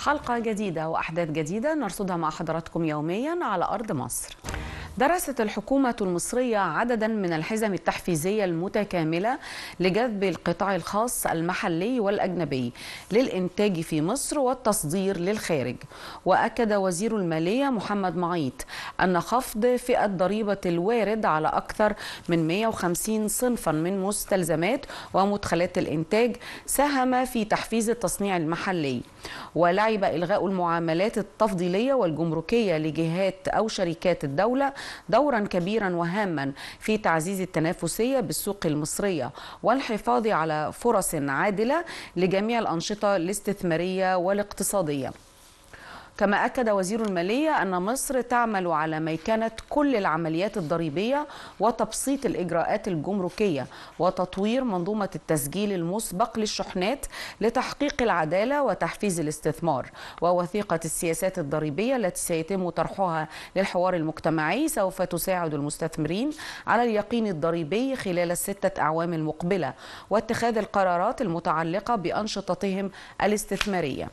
حلقة جديدة وأحداث جديدة نرصدها مع حضراتكم يوميا على أرض مصر درست الحكومة المصرية عددا من الحزم التحفيزية المتكاملة لجذب القطاع الخاص المحلي والأجنبي للإنتاج في مصر والتصدير للخارج وأكد وزير المالية محمد معيط أن خفض فئة ضريبة الوارد على أكثر من 150 صنفا من مستلزمات ومدخلات الإنتاج ساهم في تحفيز التصنيع المحلي ولعب إلغاء المعاملات التفضيلية والجمركية لجهات أو شركات الدولة دورا كبيرا وهاما في تعزيز التنافسية بالسوق المصرية والحفاظ على فرص عادلة لجميع الأنشطة الاستثمارية والاقتصادية كما أكد وزير المالية أن مصر تعمل على ميكنة كل العمليات الضريبية وتبسيط الإجراءات الجمركية وتطوير منظومة التسجيل المسبق للشحنات لتحقيق العدالة وتحفيز الاستثمار ووثيقة السياسات الضريبية التي سيتم طرحها للحوار المجتمعي سوف تساعد المستثمرين على اليقين الضريبي خلال الستة أعوام المقبلة واتخاذ القرارات المتعلقة بأنشطتهم الاستثمارية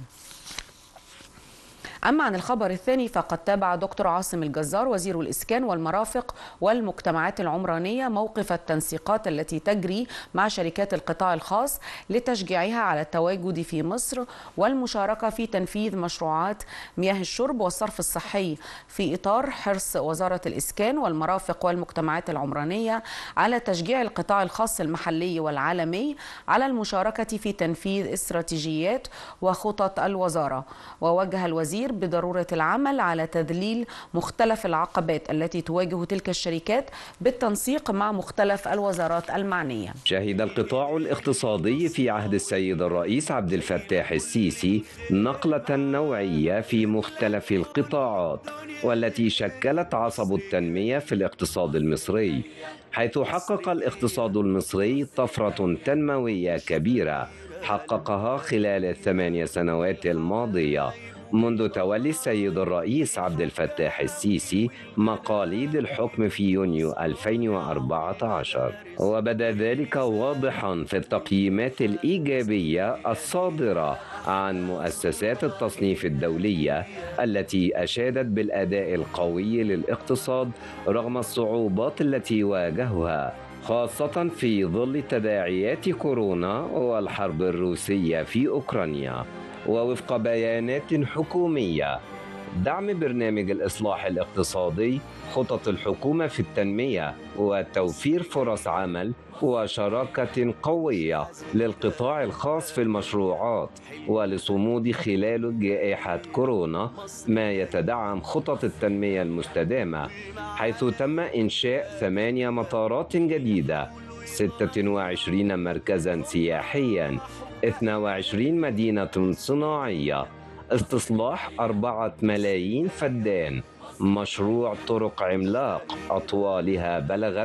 أما عن الخبر الثاني فقد تابع دكتور عاصم الجزار وزير الإسكان والمرافق والمجتمعات العمرانية موقف التنسيقات التي تجري مع شركات القطاع الخاص لتشجيعها على التواجد في مصر والمشاركة في تنفيذ مشروعات مياه الشرب والصرف الصحي في إطار حرص وزارة الإسكان والمرافق والمجتمعات العمرانية على تشجيع القطاع الخاص المحلي والعالمي على المشاركة في تنفيذ استراتيجيات وخطط الوزارة ووجه الوزير بضرورة العمل على تذليل مختلف العقبات التي تواجه تلك الشركات بالتنسيق مع مختلف الوزارات المعنية شهد القطاع الاقتصادي في عهد السيد الرئيس عبد الفتاح السيسي نقلة نوعية في مختلف القطاعات والتي شكلت عصب التنمية في الاقتصاد المصري حيث حقق الاقتصاد المصري طفرة تنموية كبيرة حققها خلال الثمانية سنوات الماضية منذ تولي السيد الرئيس عبد الفتاح السيسي مقاليد الحكم في يونيو 2014 وبدا ذلك واضحا في التقييمات الإيجابية الصادرة عن مؤسسات التصنيف الدولية التي أشادت بالأداء القوي للاقتصاد رغم الصعوبات التي واجهها خاصة في ظل تداعيات كورونا والحرب الروسية في أوكرانيا ووفق بيانات حكومية دعم برنامج الإصلاح الاقتصادي خطط الحكومة في التنمية وتوفير فرص عمل وشراكة قوية للقطاع الخاص في المشروعات ولصمود خلال جائحة كورونا ما يتدعم خطط التنمية المستدامة حيث تم إنشاء ثمانية مطارات جديدة 26 مركزا سياحيا 22 مدينة صناعية استصلاح أربعة ملايين فدان مشروع طرق عملاق أطوالها بلغت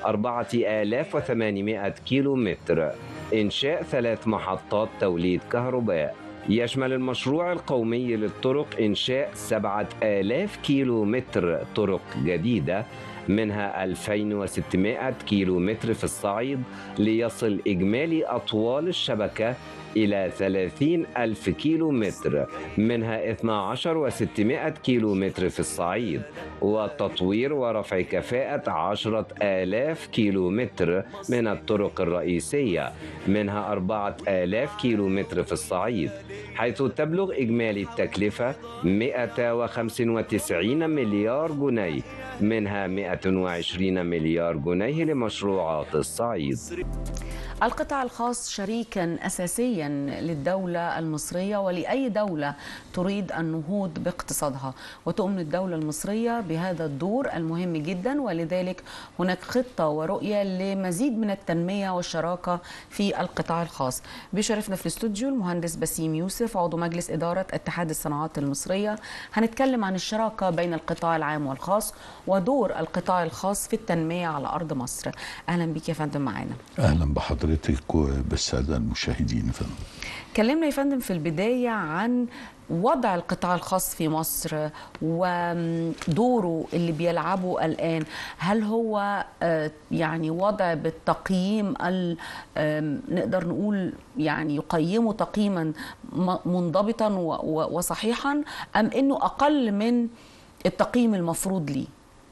4800 كيلو متر إنشاء ثلاث محطات توليد كهرباء يشمل المشروع القومي للطرق إنشاء 7000 كيلو متر طرق جديدة منها 2600 كيلو متر في الصعيد ليصل إجمالي أطوال الشبكة إلى 30 ألف كيلو متر منها 12 و600 كيلو متر في الصعيد وتطوير ورفع كفاءة 10 آلاف كيلو متر من الطرق الرئيسية منها 4 آلاف كيلو متر في الصعيد حيث تبلغ إجمالي التكلفة 195 مليار جنيه منها 120 مليار جنيه لمشروعات الصعيد القطاع الخاص شريكا اساسيا للدوله المصريه ولاي دوله تريد النهوض باقتصادها وتؤمن الدوله المصريه بهذا الدور المهم جدا ولذلك هناك خطه ورؤيه لمزيد من التنميه والشراكه في القطاع الخاص بيشرفنا في الاستوديو المهندس بسيم يوسف عضو مجلس اداره اتحاد الصناعات المصريه هنتكلم عن الشراكه بين القطاع العام والخاص ودور القطاع الخاص في التنميه على ارض مصر اهلا بك يا فندم معانا اهلا بحضرتك بحضرتك وبالساده المشاهدين يا فندم كلمنا يا فندم في البداية عن وضع القطاع الخاص في مصر ودوره اللي بيلعبه الآن هل هو آه، يعني وضع بالتقييم ال- آم، نقدر نقول يعني يقيمه تقييما م- منضبطا و- و- وصحيحا أم أنه أقل من التقييم المفروض ليه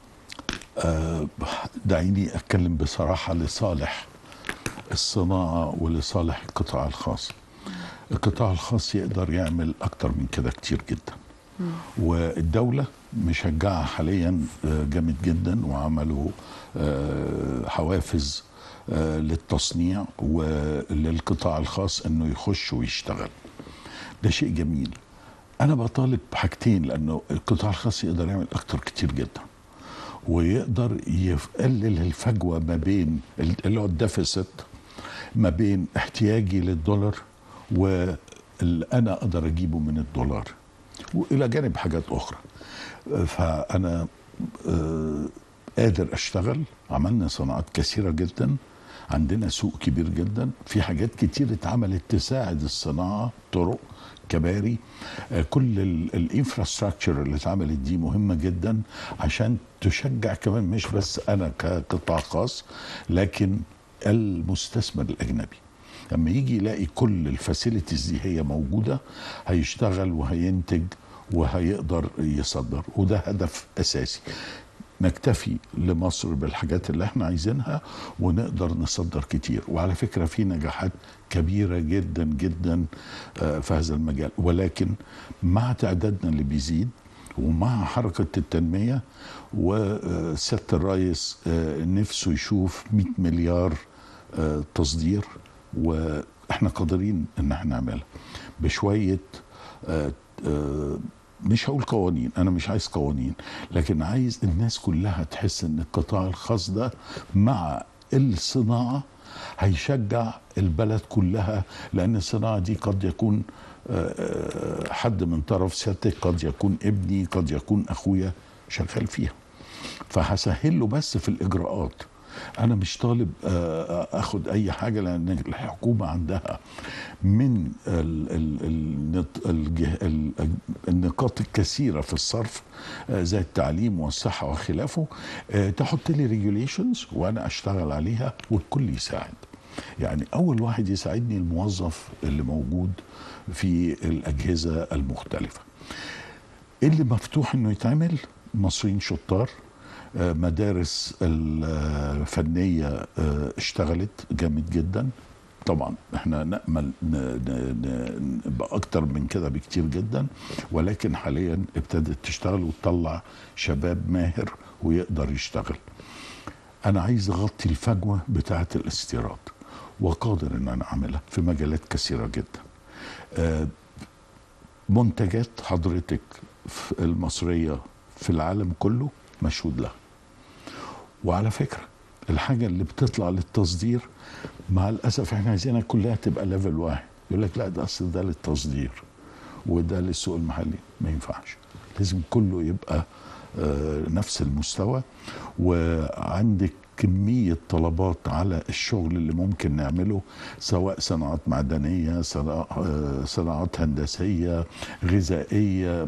آه، دعيني اتكلم بصراحه لصالح الصناعه ولصالح القطاع الخاص القطاع الخاص يقدر يعمل اكتر من كده كتير جدا والدولة مشجعة حاليا آه، جامد جدا وعملوا آه، حوافز آه، للتصنيع وللقطاع الخاص انه يخش ويشتغل ده شيء جميل انا بطالب بحاجتين لانه القطاع الخاص يقدر يعمل اكتر كتير جدا ويقدر يقلل الفجوه ما بين اللي هو الديفيسيت ما بين احتياجي للدولار واللي انا اقدر اجيبه من الدولار والى جانب حاجات اخرى فانا آه، قادر اشتغل عملنا صناعات كثيره جدا عندنا سوق كبير جدا في حاجات كتير اتعملت تساعد الصناعه طرق كباري آه، كل الانفراستراكشر اللي اتعملت دي مهمه جدا عشان تشجع كمان مش بس انا كقطاع خاص لكن المستثمر الاجنبي لما يجي يلاقي كل الفاسيلتيز دي هي موجوده هيشتغل وهينتج وهيقدر يصدر وده هدف اساسي نكتفي لمصر بالحاجات اللي احنا عايزينها ونقدر نصدر كتير وعلى فكره في نجاحات كبيره جدا جدا آه، في هذا المجال ولكن مع تعدادنا اللي بيزيد ومع حركة التنمية وسيادة الرئيس آه، نفسه يشوف 100 مليار آه، تصدير واحنا قادرين ان احنا نعملها بشوية آه، آه، مش هقول قوانين انا مش عايز قوانين لكن عايز الناس كلها تحس ان القطاع الخاص ده مع الصناعه هيشجع البلد كلها لان الصناعه دي قد يكون آه، آه، حد من طرف سيادتك قد يكون ابني قد يكون اخويا شغال فيها فهسهل له بس في الاجراءات انا مش طالب آه، اخد اي حاجه لان الحكومه عندها من ال ال النط- الجه- ال- النقاط الكثيره في الصرف آه، زي التعليم والصحه وخلافه آه، تحط لي ريجوليشنز وانا اشتغل عليها والكل يساعد يعني اول واحد يساعدني الموظف اللي موجود في الاجهزه المختلفه اللي مفتوح انه يتعمل مصريين شطار آه، مدارس الفنية آه، اشتغلت جامد جدا طبعا احنا نأمل ن- ن- ن- نبقى اكتر من كده بكتير جدا ولكن حاليا ابتدت تشتغل وتطلع شباب ماهر ويقدر يشتغل انا عايز اغطي الفجوه بتاعه الاستيراد وقادر ان انا اعملها في مجالات كثيره جدا آه، منتجات حضرتك في المصريه في العالم كله مشهود لها وعلى فكره الحاجه اللي بتطلع للتصدير مع الاسف احنا عايزينها كلها تبقى ليفل واحد يقول لك لا ده اصل ده للتصدير وده للسوق المحلي ما ينفعش لازم كله يبقى آه، نفس المستوى وعندك كمية طلبات على الشغل اللي ممكن نعمله سواء صناعات معدنية صناع- آه، صناعات هندسية غذائية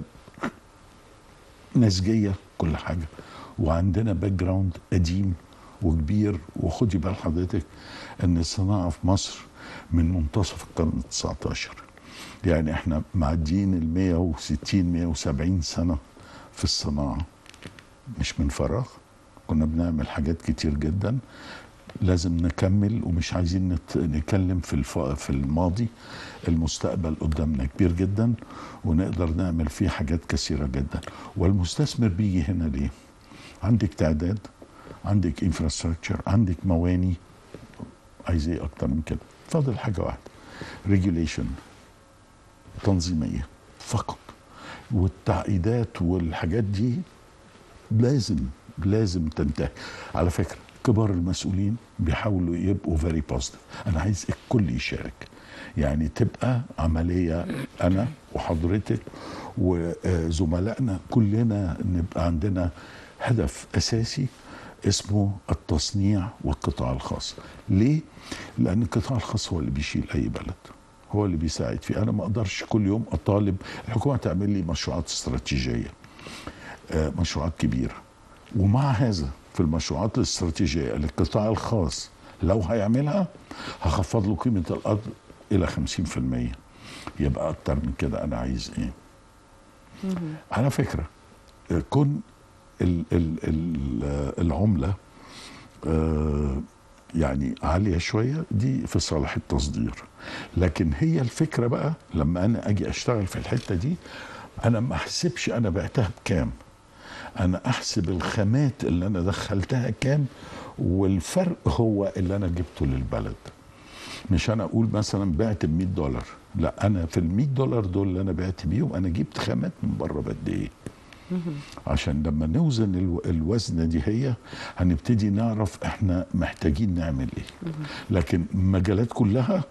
نسجية كل حاجة وعندنا باك جراوند قديم وكبير وخدي بال حضرتك ان الصناعة في مصر من منتصف القرن ال 19 يعني احنا معديين ال 160 170 سنة في الصناعة مش من فراغ كنا بنعمل حاجات كتير جدا لازم نكمل ومش عايزين نت- نتكلم في الف... في الماضي المستقبل قدامنا كبير جدا ونقدر نعمل فيه حاجات كثيرة جدا والمستثمر بيجي هنا ليه عندك تعداد عندك انفراستراكشر عندك مواني عايز ايه اكتر من كده فاضل حاجة واحدة ريجوليشن تنظيمية فقط والتعقيدات والحاجات دي لازم لازم تنتهي على فكره كبار المسؤولين بيحاولوا يبقوا فيري بوزيتيف انا عايز الكل يشارك يعني تبقى عمليه انا وحضرتك وزملائنا كلنا نبقى عندنا هدف اساسي اسمه التصنيع والقطاع الخاص ليه لان القطاع الخاص هو اللي بيشيل اي بلد هو اللي بيساعد فيه انا ما اقدرش كل يوم اطالب الحكومه تعمل لي مشروعات استراتيجيه آه، مشروعات كبيره ومع هذا في المشروعات الاستراتيجيه للقطاع الخاص لو هيعملها هخفض له قيمه الارض الى 50% يبقى اكتر من كده انا عايز ايه على فكره آه، كون ال ال ال آه، العمله آه، يعني عاليه شويه دي في صالح التصدير لكن هي الفكره بقى لما انا اجي اشتغل في الحته دي انا ما احسبش انا بعتها بكام انا احسب الخامات اللي انا دخلتها كام والفرق هو اللي انا جبته للبلد مش انا اقول مثلا بعت ب 100 دولار لا انا في ال 100 دولار دول اللي انا بعت بيهم انا جبت خامات من بره بقد ايه عشان لما نوزن الو- الوزنه دي هي هنبتدي نعرف احنا محتاجين نعمل ايه لكن المجالات كلها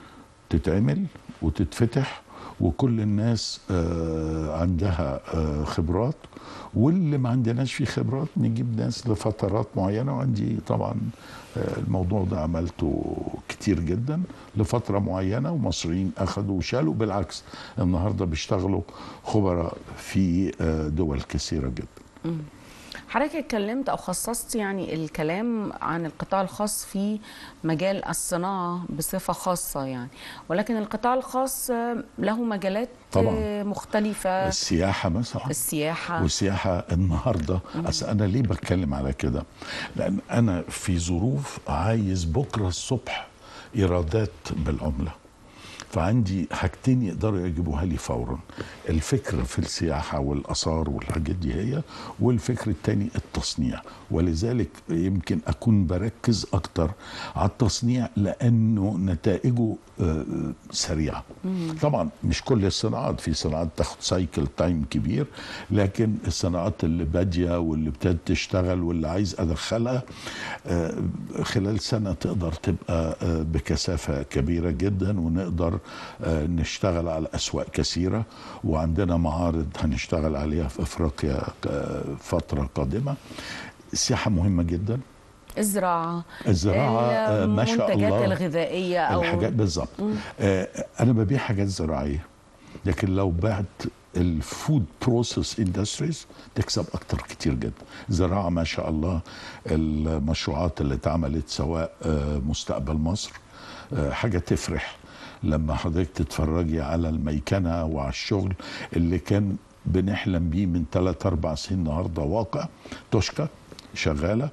تتعمل وتتفتح وكل الناس آه، عندها آه، خبرات واللي ما عندناش فيه خبرات نجيب ناس لفترات معينه وعندي طبعا آه، الموضوع ده عملته كتير جدا لفتره معينه ومصريين اخذوا وشالوا بالعكس النهارده بيشتغلوا خبراء في آه، دول كثيره جدا حضرتك اتكلمت او خصصت يعني الكلام عن القطاع الخاص في مجال الصناعه بصفه خاصه يعني ولكن القطاع الخاص آه، له مجالات طبعاً. آه، مختلفه السياحه مثلا السياحه والسياحة النهاردة أصل أنا ليه بتكلم على كده لأن أنا في ظروف عايز بكرة الصبح إيرادات بالعملة فعندي حاجتين يقدروا يجيبوها لي فورا الفكر في السياحة والآثار والحاجات دي هي والفكر التاني التصنيع ولذلك يمكن أكون بركز أكتر على التصنيع لأنه نتائجه آه، سريعة طبعا مش كل الصناعات في صناعات تاخد سايكل تايم كبير لكن الصناعات اللي بادية واللي ابتدت تشتغل واللي عايز أدخلها آه، خلال سنة تقدر تبقى آه، بكثافة كبيرة جدا ونقدر آه، نشتغل على أسواق كثيرة وعندنا معارض هنشتغل عليها في أفريقيا آه، فترة قادمة السياحة مهمة جدا الزراعه الزراعة آه، ما شاء المنتجات الله الغذائيه او الحاجات بالظبط آه انا ببيع حاجات زراعيه لكن لو بعت الفود بروسيس اندستريز تكسب اكتر كتير جدا زراعه ما شاء الله المشروعات اللي اتعملت سواء آه مستقبل مصر آه حاجه تفرح لما حضرتك تتفرجي على الميكنه وعلى الشغل اللي كان بنحلم بيه من 3 4 سنين النهارده واقع توشكا شغاله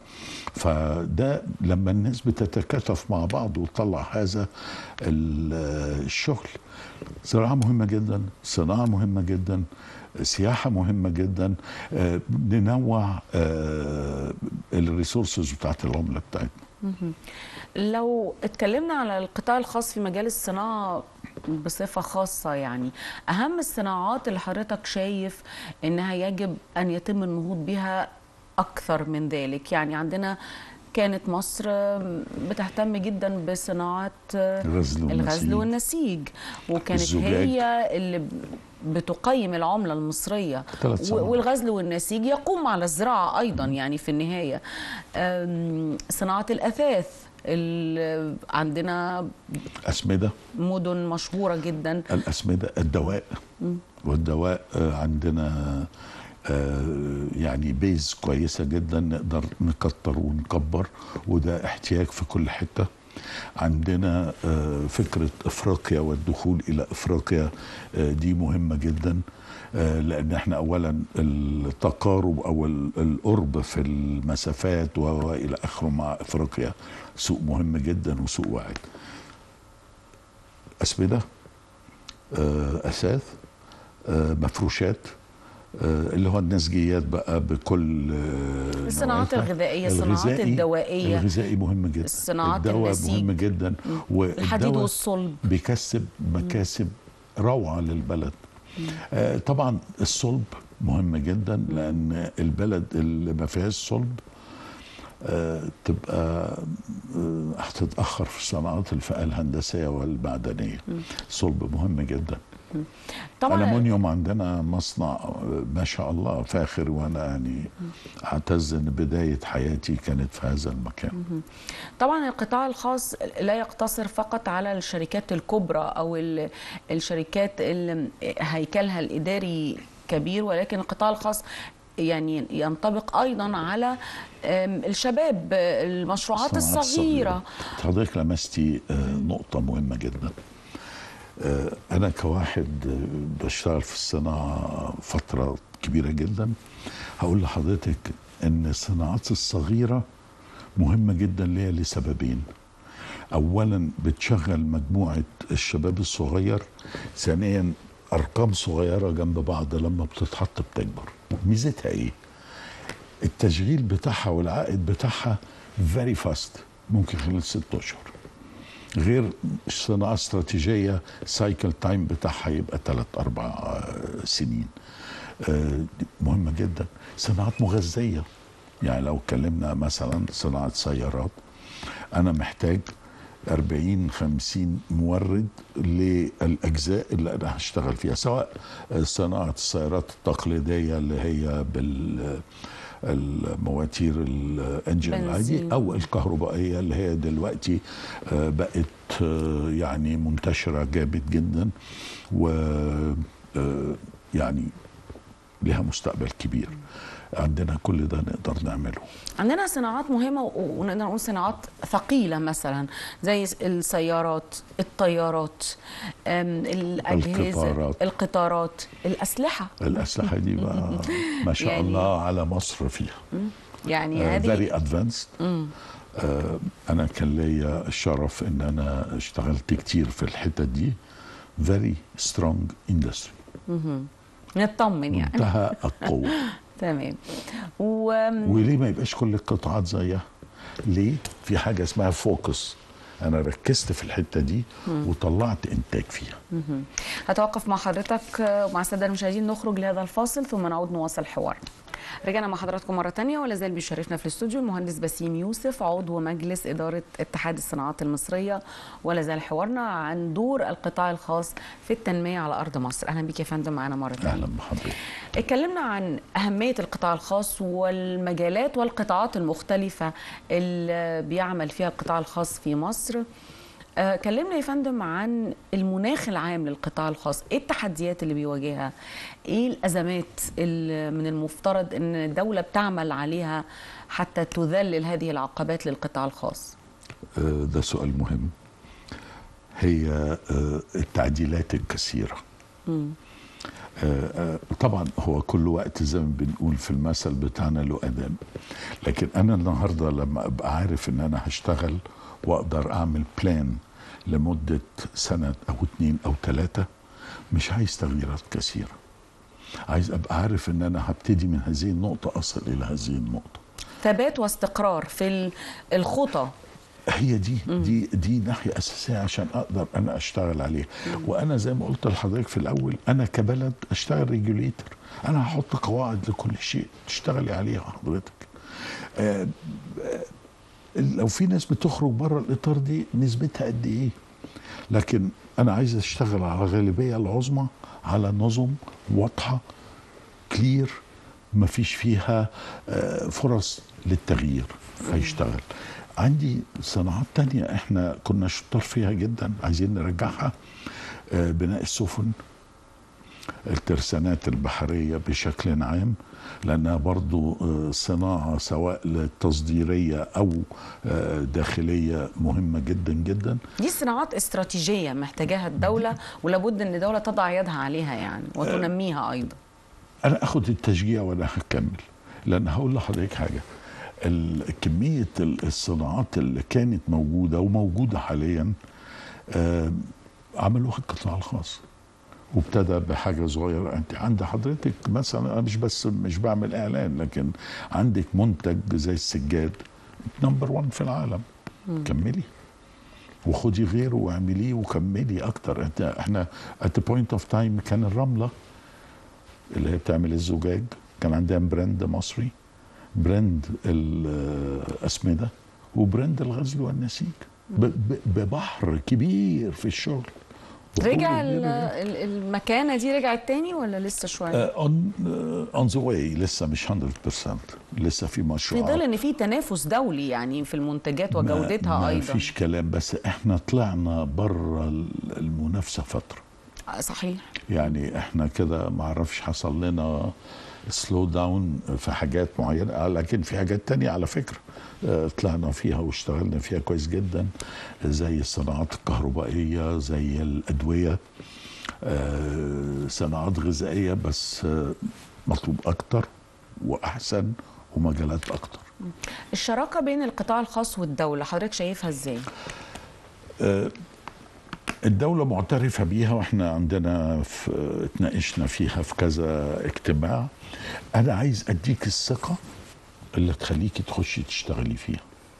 فده لما الناس بتتكاتف مع بعض وتطلع هذا ال- الشغل زراعه مهمه جدا صناعه مهمه جدا سياحه مهمه جدا آه، ننوع الريسورسز بتاعت العمله بتاعتنا لو اتكلمنا على القطاع الخاص في مجال الصناعة بصفة خاصة يعني أهم الصناعات اللي حضرتك شايف إنها يجب أن يتم النهوض بها أكثر من ذلك يعني عندنا كانت مصر بتهتم جدا بصناعة الغزل والنسيج. الغزل والنسيج وكانت الزجاج. هي اللي بتقيم العملة المصرية ثلاث و- صناعات. والغزل والنسيج يقوم على الزراعة أيضا يعني في النهاية أم، صناعة الأثاث ال- عندنا اسمده مدن مشهورة جدا الأسمدة الدواء والدواء آه، عندنا آه، يعني بيز كويسة جدا نقدر نكتر ونكبر وده احتياج في كل حتة عندنا آه، فكرة إفريقيا والدخول إلى إفريقيا آه، دي مهمة جدا آه، لأن احنا أولا التقارب أو ال- القرب في المسافات و- وإلى آخره مع إفريقيا سوق مهم جدا وسوق واعد أسمدة آه، اثاث آه، مفروشات آه، اللي هو النسجيات بقى بكل آه، الصناعات نوعيتها. الغذائية، الصناعات الغذائي- الدوائية. الغذائي مهم جدا الصناعات الدواء النسيج. مهم جدا الحديد والدواء والصلب بيكسب مكاسب روعه للبلد آه، طبعا الصلب مهم جدا لان البلد اللي ما فيهاش صلب آه، تبقى آه، هتتاخر في صناعات الفئه الهندسيه والمعدنيه صلب مهم جدا طبعا الومنيوم عندنا مصنع آه، ما شاء الله فاخر وانا يعني اعتز ان بدايه حياتي كانت في هذا المكان طبعا القطاع الخاص لا يقتصر فقط على الشركات الكبرى او ال- الشركات اللي هيكلها الاداري كبير ولكن القطاع الخاص يعني ينطبق ايضا على أم، الشباب المشروعات الصناعات الصغيره حضرتك لمستي آه، نقطة مهمة جدا آه، أنا كواحد آه، بشتغل في الصناعة فترة كبيرة جدا هقول لحضرتك إن الصناعات الصغيرة مهمة جدا ليا لسببين أولا بتشغل مجموعة الشباب الصغير ثانيا أرقام صغيرة جنب بعض لما بتتحط بتكبر ميزتها إيه؟ التشغيل بتاعها والعائد بتاعها فيري فاست ممكن خلال ست اشهر غير صناعه استراتيجيه سايكل تايم بتاعها يبقى ثلاث اربع آه، سنين آه، دي مهمه جدا صناعات مغذيه يعني لو اتكلمنا مثلا صناعه سيارات انا محتاج 40 50 مورد للاجزاء اللي انا هشتغل فيها سواء صناعه السيارات التقليديه اللي هي بال المواتير الانجن العادي بنزين. او الكهربائيه اللي هي دلوقتي آه، بقت آه، يعني منتشره جامد جدا و آه، يعني لها مستقبل كبير عندنا كل ده نقدر نعمله عندنا صناعات مهمه و- ونقدر نقول صناعات ثقيله مثلا زي السيارات الطيارات أم، الاجهزه القطارات. القطارات الاسلحه الاسلحه دي بقى ما شاء يعني- الله على مصر فيها يعني هذه فيري ادفانسد انا كان ليا الشرف ان انا اشتغلت كتير في الحته دي فيري سترونج اندستري نطمن يعني منتهى القوه تمام و وليه ما يبقاش كل القطاعات زيها ليه في حاجه اسمها فوكس انا ركزت في الحته دي وطلعت انتاج فيها هتوقف مع حضرتك آه، ومع الساده المشاهدين نخرج لهذا الفاصل ثم نعود نواصل حوارنا رجعنا مع حضراتكم مرة تانية ولا زال بيشرفنا في الاستوديو المهندس بسيم يوسف عضو مجلس إدارة اتحاد الصناعات المصرية ولا زال حوارنا عن دور القطاع الخاص في التنمية على أرض مصر أهلا بك يا فندم معنا مرة تانية اهلا بحضرتك اتكلمنا عن أهمية القطاع الخاص والمجالات والقطاعات المختلفة اللي بيعمل فيها القطاع الخاص في مصر آه، كلمنا يا فندم عن المناخ العام للقطاع الخاص ايه التحديات اللي بيواجهها ايه الازمات اللي من المفترض ان الدولة بتعمل عليها حتى تذلل هذه العقبات للقطاع الخاص آه، ده سؤال مهم هي آه، التعديلات الكثيرة آه، آه، طبعا هو كل وقت زي ما بنقول في المثل بتاعنا له أذان لكن أنا النهاردة لما أبقى عارف إن أنا هشتغل وأقدر أعمل بلان لمدة سنة أو اتنين أو تلاتة مش عايز تغييرات كثيرة عايز أبقى عارف إن أنا هبتدي من هذه النقطة أصل إلى هذه النقطة ثبات واستقرار في ال- الخطى هي دي دي دي ناحيه اساسيه عشان اقدر انا اشتغل عليها وانا زي ما قلت لحضرتك في الاول انا كبلد اشتغل ريجوليتر انا هحط قواعد لكل شيء تشتغلي عليها حضرتك آه آه لو في ناس بتخرج بره الاطار دي نسبتها قد ايه لكن انا عايز اشتغل على الغالبيه العظمى على نظم واضحه كلير ما فيش فيها آه، فرص للتغيير فيشتغل عندي صناعات تانية احنا كنا شطار فيها جدا عايزين نرجعها آه، بناء السفن الترسانات البحرية بشكل عام لأنها برضو آه، صناعة سواء للتصديرية أو آه، داخلية مهمة جدا جدا دي صناعات استراتيجية محتاجاها الدولة ولابد ان الدولة تضع يدها عليها يعني وتنميها ايضا انا اخد التشجيع وانا هكمل لان هقول لحضرتك حاجه ال- كميه ال- الصناعات اللي كانت موجوده وموجوده حاليا آم، عملوها القطاع الخاص وابتدى بحاجه صغيره انت عند حضرتك مثلا انا مش بس مش بعمل اعلان لكن عندك منتج زي السجاد نمبر 1 في العالم كملي وخدي غيره واعمليه وكملي اكتر انت احنا ات بوينت اوف تايم كان الرمله اللي هي بتعمل الزجاج كان عندها براند مصري براند الأسمدة وبراند الغزل والنسيج ب- ب- ببحر كبير في الشغل رجع ال- ال- المكانه دي رجعت تاني ولا لسه شويه اون اون ذا واي لسه مش 100% لسه في في مشروعات ظل ان في تنافس دولي يعني في المنتجات وجودتها ما ايضا فيش كلام بس احنا طلعنا بره المنافسه فتره آه، صحيح يعني احنا كده ما اعرفش حصل لنا سلو داون في حاجات معينه آه، لكن في حاجات تانية على فكره آه، طلعنا فيها واشتغلنا فيها كويس جدا زي الصناعات الكهربائيه زي الادويه آه، صناعات غذائيه بس آه، مطلوب اكتر واحسن ومجالات اكتر الشراكه بين القطاع الخاص والدوله حضرتك شايفها ازاي الدولة معترفة بيها واحنا عندنا في اتناقشنا فيها في كذا اجتماع أنا عايز أديك الثقة اللي تخليكي تخشي تشتغلي فيها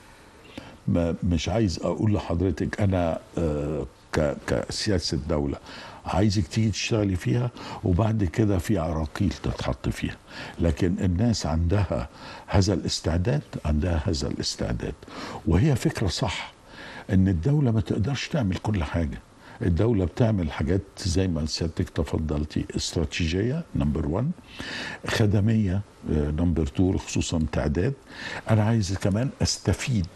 ما مش عايز أقول لحضرتك أنا آه، ك- كسياسة دولة عايزك تيجي تشتغلي فيها وبعد كده في عراقيل تتحط فيها لكن الناس عندها هذا الاستعداد عندها هذا الاستعداد وهي فكرة صح ان الدولة ما تقدرش تعمل كل حاجة الدولة بتعمل حاجات زي ما سيادتك تفضلتي استراتيجية نمبر 1 خدمية نمبر 2 خصوصا تعداد أنا عايز كمان أستفيد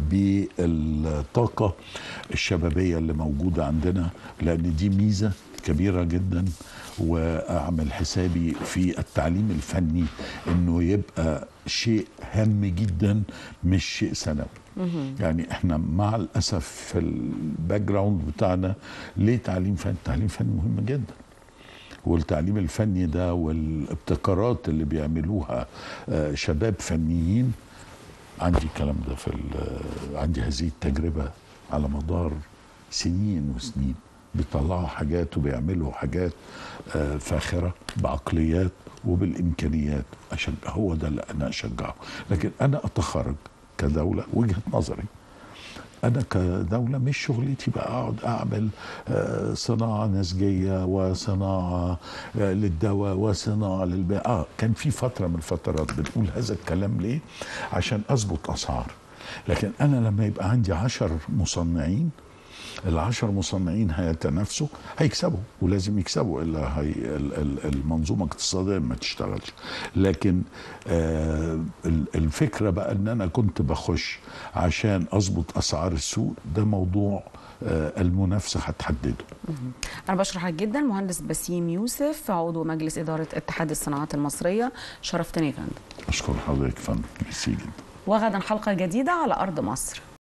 بالطاقة الشبابية اللي موجودة عندنا لأن دي ميزة كبيرة جدا وأعمل حسابي في التعليم الفني إنه يبقى شيء هام جدا مش شيء ثانوي يعني احنا مع الاسف في الباك جراوند بتاعنا ليه تعليم فني؟ تعليم فني مهم جدا والتعليم الفني ده والابتكارات اللي بيعملوها آه، شباب فنيين عندي الكلام ده في ال- عندي هذه التجربه على مدار سنين وسنين بيطلعوا حاجات وبيعملوا حاجات آه، فاخره بعقليات وبالامكانيات عشان هو ده اللي انا اشجعه لكن انا اتخرج كدوله وجهه نظري انا كدوله مش شغلتي بقى اقعد اعمل آه، صناعه نسجيه وصناعه آه، للدواء وصناعه للبيع اه كان في فتره من الفترات بنقول هذا الكلام ليه عشان اظبط اسعار لكن انا لما يبقى عندي عشر مصنعين العشر مصنعين هيتنافسوا هيكسبوا ولازم يكسبوا الا هي ال- ال- المنظومه اقتصاديا ما تشتغلش لكن آه ال- الفكره بقى ان انا كنت بخش عشان اظبط اسعار السوق ده موضوع آه المنافسه هتحدده انا بشرحك جدا مهندس بسيم يوسف عضو مجلس اداره اتحاد الصناعات المصريه شرفتني يا فندم اشكر حضرتك يا فندم ميرسي جدا وغدا حلقه جديده على ارض مصر